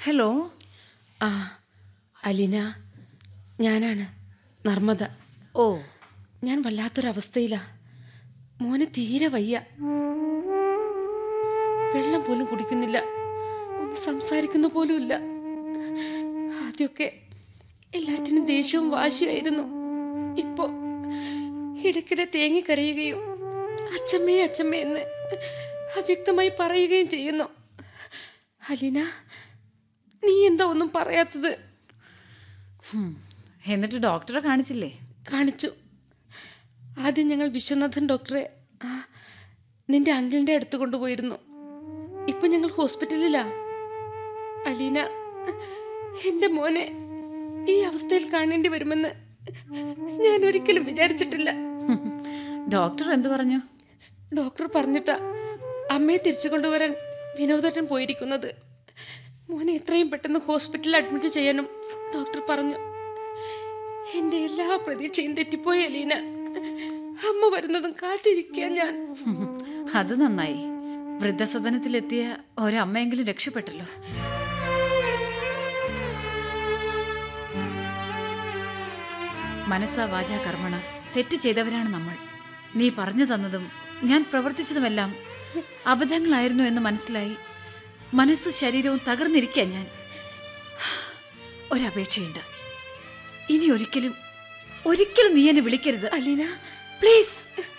hello ആ അലീന ഞാനാണ് നർമ്മദ ഓ ഞാൻ വല്ലാത്തൊരവസ്ഥയിലാ മോന് തീരെ വയ്യ വെള്ളം പോലും കുടിക്കുന്നില്ല ഒന്ന് സംസാരിക്കുന്ന പോലുമില്ല ആദ്യമൊക്കെ എല്ലാറ്റിനും ദേഷ്യവും വാശിയായിരുന്നു ഇപ്പോ ഇടയ്ക്കിടെ തേങ്ങിക്കരയുകയും അച്ചമ്മേ അച്ചമ്മേ എന്ന് അവ്യക്തമായി പറയുകയും ചെയ്യുന്നു അലീന നീ എന്താ ഒന്നും പറയാത്തത് ഹും, എന്നിട്ട് ഡോക്ടറെ കാണിച്ചില്ലേ കാണിച്ചു ആദ്യം ഞങ്ങൾ വിശ്വനാഥൻ ഡോക്ടറെ ആ നിന്റെ അങ്കിളിന്റെ അടുത്ത് കൊണ്ടുപോയിരുന്നു ഇപ്പൊ ഞങ്ങൾ ഹോസ്പിറ്റലിലാ അലീന എന്റെ മോനെ ഈ അവസ്ഥയിൽ കാണേണ്ടി വരുമെന്ന് ഞാൻ ഒരിക്കലും വിചാരിച്ചിട്ടില്ല ഹും, ഡോക്ടർ എന്തു പറഞ്ഞു ഡോക്ടർ പറഞ്ഞിട്ടാ അമ്മയെ തിരിച്ചു കൊണ്ടുവരാൻ വിനോദട്ടൻ പോയിരിക്കുന്നത് മോനെ എത്രയും പെട്ടെന്ന് ഹോസ്പിറ്റലിൽ അഡ്മിറ്റ് ചെയ്യാനും ഡോക്ടർ പറഞ്ഞു എന്റെ എല്ലാ പ്രതീക്ഷയും തെറ്റിപ്പോയി അലീന അമ്മ വരുന്നതും കാത്തിരിക്കുക ഞാൻ ഹും, അത് നന്നായി വൃദ്ധസദനത്തിലെത്തിയ ഒരമ്മയെങ്കിലും രക്ഷപ്പെട്ടല്ലോ മനസ്സാ വാച കർമ്മണ തെറ്റ് ചെയ്തവരാണ് നമ്മൾ നീ പറഞ്ഞു തന്നതും ഞാൻ പ്രവർത്തിച്ചതുമെല്ലാം അബദ്ധങ്ങളായിരുന്നു എന്ന് മനസ്സിലായി മനസ്സ് ശരീരവും തകർന്നിരിക്കാൻ ഞാൻ ഒരപേക്ഷയുണ്ട് ഇനി ഒരിക്കലും ഒരിക്കലും നീ എന്നെ വിളിക്കരുത് അലീന പ്ലീസ്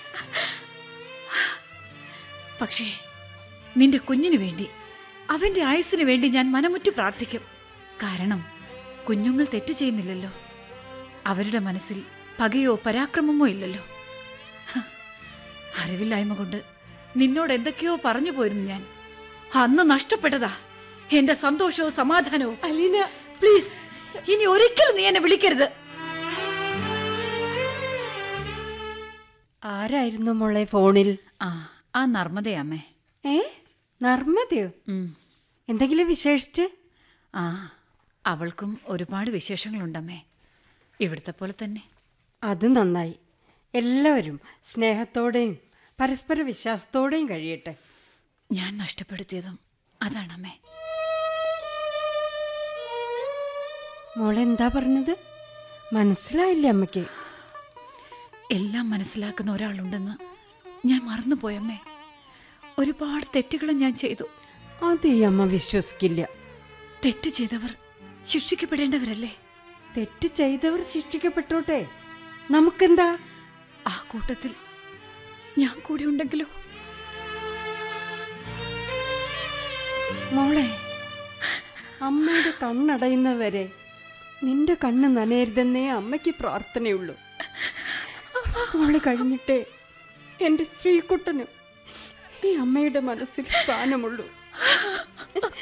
പക്ഷേ നിന്റെ കുഞ്ഞിനു വേണ്ടി അവന്റെ ആയുസ്സിനു വേണ്ടി ഞാൻ മനമുറ്റു പ്രാർത്ഥിക്കും കാരണം കുഞ്ഞുങ്ങൾ തെറ്റു ചെയ്യുന്നില്ലല്ലോ അവരുടെ മനസ്സിൽ പകയോ പരാക്രമമോ ഇല്ലല്ലോ ഹ, അറിവില്ലായ്മ കൊണ്ട് നിന്നോട് എന്തൊക്കെയോ പറഞ്ഞു പോയിരുന്നു ഞാൻ അന്ന് നഷ്ടപ്പെട്ടതാ എന്റെ സന്തോഷവും സമാധാനവും അലീന പ്ലീസ് ഇനി ഒരിക്കലും നീ എന്നെ വിളിക്കരുത് ആരായിരുന്നു മോളെ ഫോണിൽ ആ ആ നർമ്മദയമ്മേ ഏ നർമ്മദയോ ഉം എന്തെങ്കിലും വിശേഷിച്ച് ആ അവൾക്കും ഒരുപാട് വിശേഷങ്ങളുണ്ടമ്മേ ഇവിടുത്തെ പോലെ തന്നെ അത് നന്നായി എല്ലാവരും സ്നേഹത്തോടെയും പരസ്പര വിശ്വാസത്തോടെയും കഴിയട്ടെ ഞാൻ നഷ്ടപ്പെടുത്തിയതും അതാണമ്മേ മോളെ എന്താ പറഞ്ഞത് മനസ്സിലായില്ലേ അമ്മയ്ക്ക് എല്ലാം മനസ്സിലാക്കുന്ന ഒരാളുണ്ടെന്ന് ഞാൻ മറന്നുപോയമ്മേ ഒരുപാട് തെറ്റുകളും ഞാൻ ചെയ്തു അത് ഈ അമ്മ വിശ്വസിക്കില്ല തെറ്റ് ചെയ്തവർ ശിക്ഷിക്കപ്പെടേണ്ടവരല്ലേ തെറ്റ് ചെയ്തവർ ശിക്ഷിക്കപ്പെട്ടോട്ടെ നമുക്കെന്താ ആ കൂട്ടത്തിൽ ഞാൻ കൂടി ഉണ്ടെങ്കിലോ മോളെ അമ്മയുടെ കണ്ണടയുന്നവരെ നിന്റെ കണ്ണ് നനയരുതെന്നേ അമ്മയ്ക്ക് പ്രാർത്ഥനയുള്ളൂ മോള് കഴിഞ്ഞിട്ടേ എൻ്റെ ശ്രീകുട്ടനും ഈ അമ്മയുടെ മനസ്സിൽ സ്ഥാനമുള്ളൂ